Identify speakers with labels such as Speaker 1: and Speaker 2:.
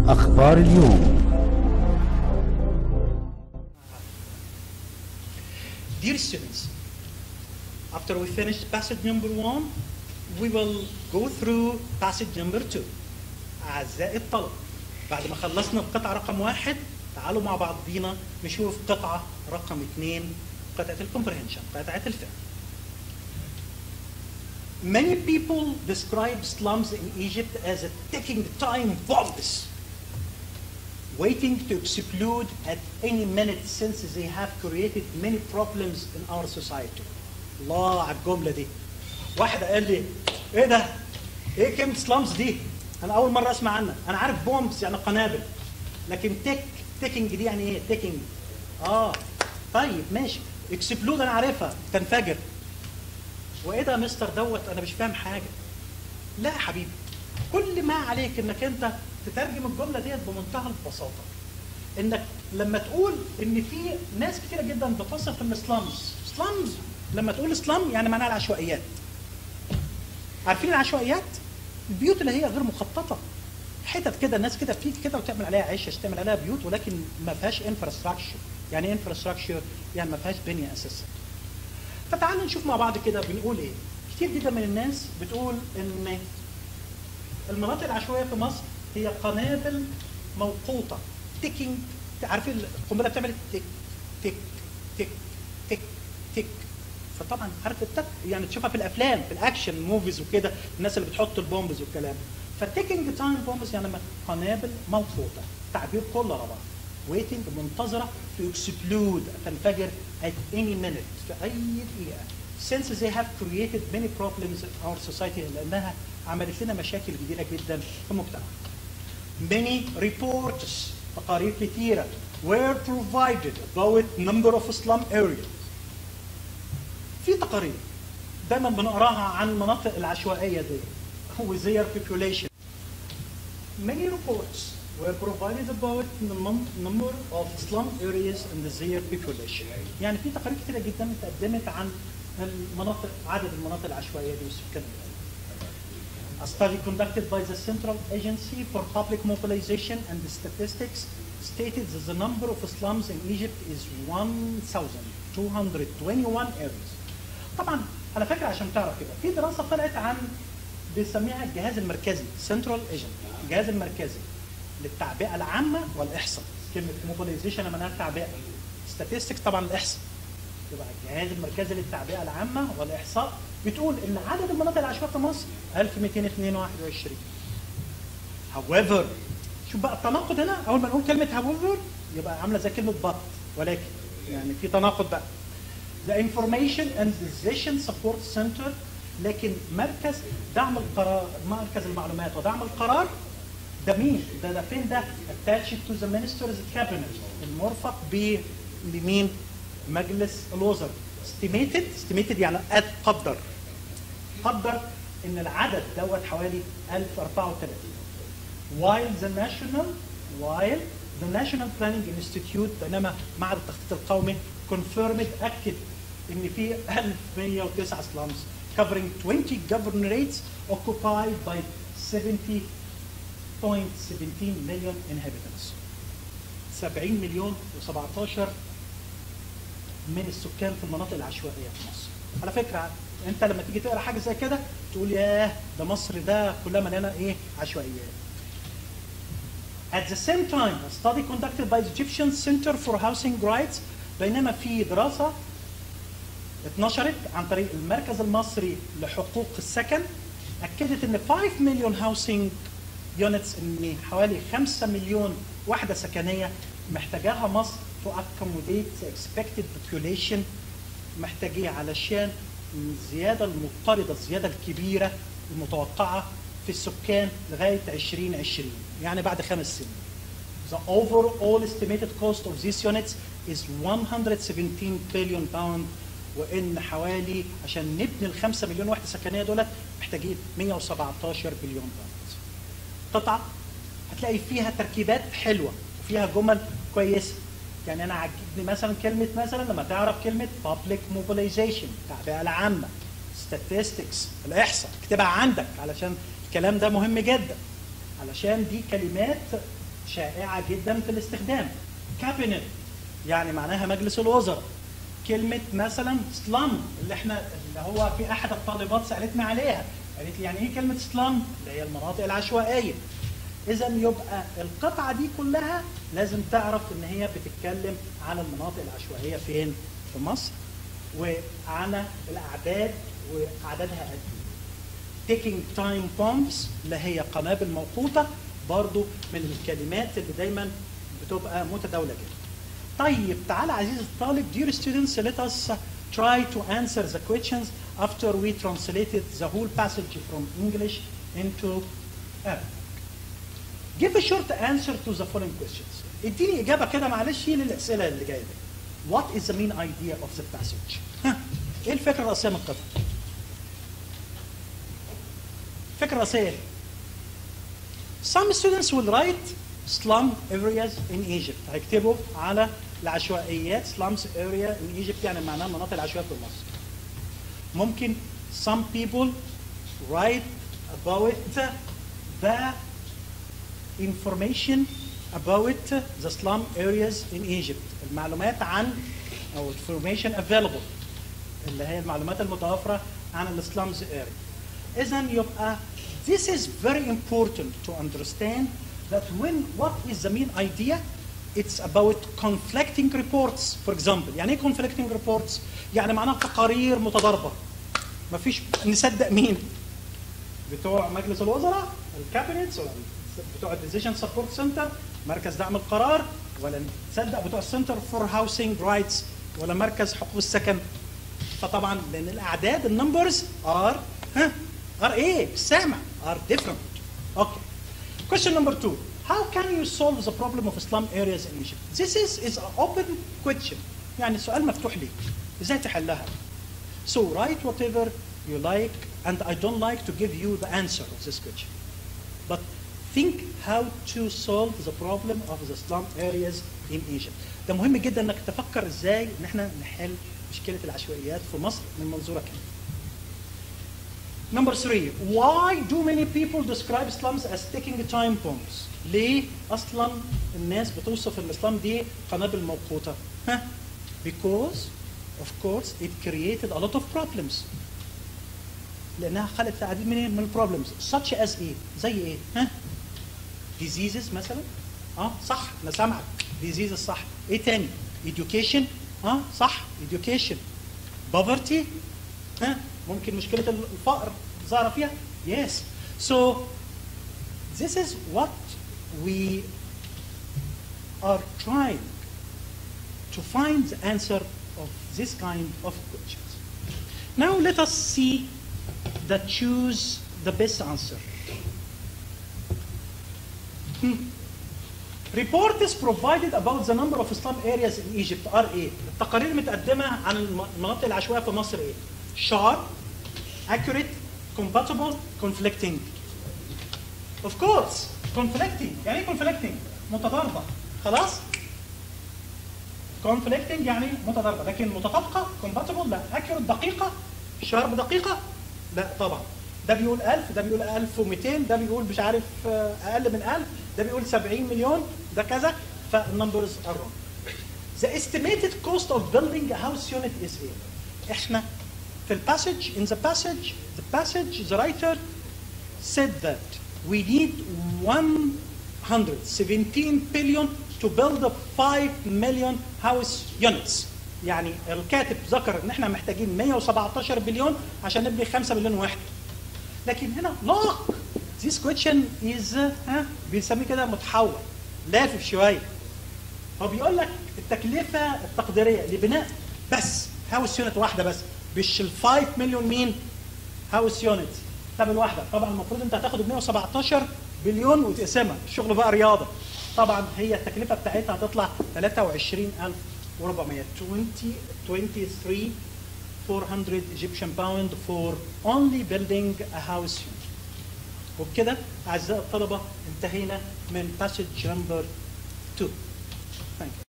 Speaker 1: أخبار اليوم
Speaker 2: Dear students, after we finish passage number one, we will go through passage number two. أعزائي الطلبة، بعد ما خلصنا القطعة رقم واحد، تعالوا مع بعضينا نشوف قطعة رقم اثنين، قطعة الكومبريهنشن، قطعة الفهم. Many people describe slums in Egypt as a ticking time bombs waiting to explode at any minute since they have created many problems in our society. الله على الجملة دي. واحد قال لي ايه ده؟ ايه كلمة سلامز دي؟ أنا أول مرة أسمع عنها، أنا عارف بومبس يعني قنابل. لكن تك تيكنج دي يعني ايه؟ تيكنج. اه طيب ماشي. اكسبلود أنا عارفها تنفجر. وايه ده يا مستر دوت انا مش فاهم حاجه لا يا حبيبي كل ما عليك انك انت تترجم الجمله ديت بمنتهى البساطه انك لما تقول ان في ناس كتيره جدا بتصف ان سلامز سلامز لما تقول سلام يعني معناها العشوائيات عارفين العشوائيات البيوت اللي هي غير مخططه حتت كده الناس كده بتيجي كده وتعمل عليها عيشه تعمل عليها بيوت ولكن ما فيهاش انفراستراكشر يعني ايه انفراستراكشر يعني ما فيهاش بنيه اساسا فتعالوا نشوف مع بعض كده بنقول ايه كتير جدا من الناس بتقول ان المناطق العشوائيه في مصر هي قنابل موقوته تيكينج عارفين القنبله بتعمل تيك تيك تيك تيك تيك فطبعا عارف التك يعني تشوفها في الافلام في الاكشن موفيز وكده الناس اللي بتحط البومبز والكلام فالتيكينج تايم بومبز يعني قنابل موقوته تعبير كل ربع waiting منتظرة to explode تنفجر at any minute في أي دقيقة since they have created many problems in our society لأنها عملت لنا مشاكل كبيرة جدا في المجتمع. Many reports تقارير كثيرة were provided about number of slum areas. في تقارير دايما بنقراها عن المناطق العشوائية دي with their population. Many reports were provided about the number of slum areas and their population. يعني في تقارير كثيرة جدا تقدمت عن المناطق عدد المناطق العشوائية دي والسكان A study conducted by the Central Agency for Public Mobilization and Statistics stated that the number of slums in Egypt is 1,221 areas. طبعا على فكرة عشان تعرف كده في دراسة طلعت عن بنسميها الجهاز المركزي Central Agent الجهاز المركزي للتعبئه العامه والاحصاء كلمه موبيلايزيشن معناها التعبئه statistics طبعا الاحصاء يبقى الجهاز المركزي للتعبئه العامه والاحصاء بتقول ان عدد المناطق العشوائيه في مصر 1222 however شوف بقى التناقض هنا اول ما نقول كلمه however يبقى عامله زي كلمه but ولكن يعني في تناقض بقى The Information and Decision Support Center لكن مركز دعم القرار مركز المعلومات ودعم القرار ده مين؟ ده ده فين ده؟ attached to the minister's cabinet المرفق ب لمين؟ مجلس الوزراء estimated estimated يعني قدر قدر ان العدد دوت حوالي 1034 while the national while the national planning institute بينما معهد التخطيط القومي confirmed اكد ان في 1109 slums covering 20 governorates occupied by 70 0.17 مليون inhabitants 70 مليون و17 من السكان في المناطق العشوائيه في مصر على فكره انت لما تيجي تقرا حاجه زي كده تقول ياه ده مصر ده كلها مليانه ايه عشوائيات At the same time, a study conducted by the Egyptian Center for Housing Rights بينما في دراسة اتنشرت عن طريق المركز المصري لحقوق السكن أكدت إن 5 مليون هاوسنج يونتس ان حوالي 5 مليون وحده سكنيه محتاجاها مصر to accommodate the expected population محتاجيه علشان الزياده المضطرده الزياده الكبيره المتوقعه في السكان لغايه 2020 يعني بعد خمس سنين. The overall estimated cost of these units is 117 billion pound وان حوالي عشان نبني ال 5 مليون وحده سكنيه دولت محتاجين 117 بليون باوند. قطعه هتلاقي فيها تركيبات حلوه وفيها جمل كويسه يعني انا عجبني مثلا كلمه مثلا لما تعرف كلمه public mobilization التعبئه العامه statistics الاحصاء اكتبها عندك علشان الكلام ده مهم جدا علشان دي كلمات شائعه جدا في الاستخدام كابينت يعني معناها مجلس الوزراء كلمه مثلا سلام اللي احنا اللي هو في احد الطالبات سالتني عليها قالت لي يعني ايه كلمه سلام اللي هي المناطق العشوائيه اذا يبقى القطعه دي كلها لازم تعرف ان هي بتتكلم على المناطق العشوائيه فين في مصر وعلى الاعداد وعددها قد ايه taking time bombs اللي هي قنابل موقوته برضو من الكلمات اللي دايما بتبقى متداوله جدا طيب تعالى عزيزي الطالب dear students let us try to answer the questions after we translated the whole passage from English into Arabic. Give a short answer to the following questions. اديني اجابه كده معلش للاسئله اللي جايه دي. What is the main idea of the passage? ها ايه الفكره الرئيسيه من القطعه؟ الفكره الرئيسيه ايه؟ Some students will write slum areas in Egypt. هيكتبوا على العشوائيات slums area in Egypt يعني معناها مناطق العشوائيات في مصر. ممكن some people write about the information about the slum areas in Egypt. المعلومات عن او information available اللي هي المعلومات المتوفرة عن السلامز area. إذا يبقى this is very important to understand that when what is the main idea it's about conflicting reports for example يعني ايه conflicting reports يعني معناها تقارير متضاربه مفيش نصدق مين بتوع مجلس الوزراء الكابينتس ولا بتوع الديسيجن سبورت سنتر مركز دعم القرار ولا نصدق بتوع السنتر فور هاوسنج رايتس ولا مركز حقوق السكن فطبعا لان الاعداد النمبرز ار ها ار ايه سامع ار ديفرنت اوكي Question number two. How can you solve the problem of slum areas in Egypt? This is, is an open question. يعني سؤال مفتوح ليك. ازاي تحلها؟ So write whatever you like and I don't like to give you the answer of this question. But think how to solve the problem of the slum areas in Egypt. ده مهم جدا انك تفكر ازاي ان احنا نحل مشكلة العشوائيات في مصر من منظورك انت. Number three, why do many people describe slums as ticking time bombs? ليه اصلا الناس بتوصف الاسلام دي قنابل موقوته؟ ها؟ Because of course it created a lot of problems. لانها خلقت العديد من من البروبلمز such as ايه؟ زي ايه؟ ها؟ diseases مثلا اه صح انا سامعك diseases صح ايه تاني؟ education اه صح education poverty ها ممكن مشكله الفقر ظاهره فيها yes so this is what we are trying to find the answer of this kind of questions now let us see that choose the best answer Hmm. Report is provided about the number of slum areas in Egypt are ايه؟ التقارير متقدمة عن الم- المناطق العشوائية في مصر ايه؟ sharp, accurate, compatible, conflicting. Of course, conflicting. يعني ايه conflicting؟ متضاربة. خلاص؟ conflicting يعني متضاربة، لكن متطابقة compatible لا، accurate دقيقة، sharp دقيقة؟ لا طبعا. ده بيقول 1000 ده بيقول 1200 ده بيقول مش عارف آه، اقل من 1000 ده بيقول 70 مليون ده كذا فالنمبرز ار wrong. The estimated cost of building a house unit is ايه؟ احنا في الباسج in the passage the passage the writer said that we need 117 billion to build a 5 million house units يعني الكاتب ذكر ان احنا محتاجين 117 بليون عشان نبني 5 مليون وحده لكن هنا لا this question is ها بنسميه كده متحول لافف شويه هو بيقول لك التكلفه التقديريه لبناء بس هاوس يونت واحده بس مش ال 5 مليون مين هاوس يونت طب الواحده طبعا المفروض انت هتاخد ال 117 بليون وتقسمها الشغل بقى رياضه طبعا هي التكلفه بتاعتها هتطلع 23400 20 23 400 Egyptian pound for only building a house unit. وبكده اعزائي الطلبه انتهينا من passage number 2. Thank you.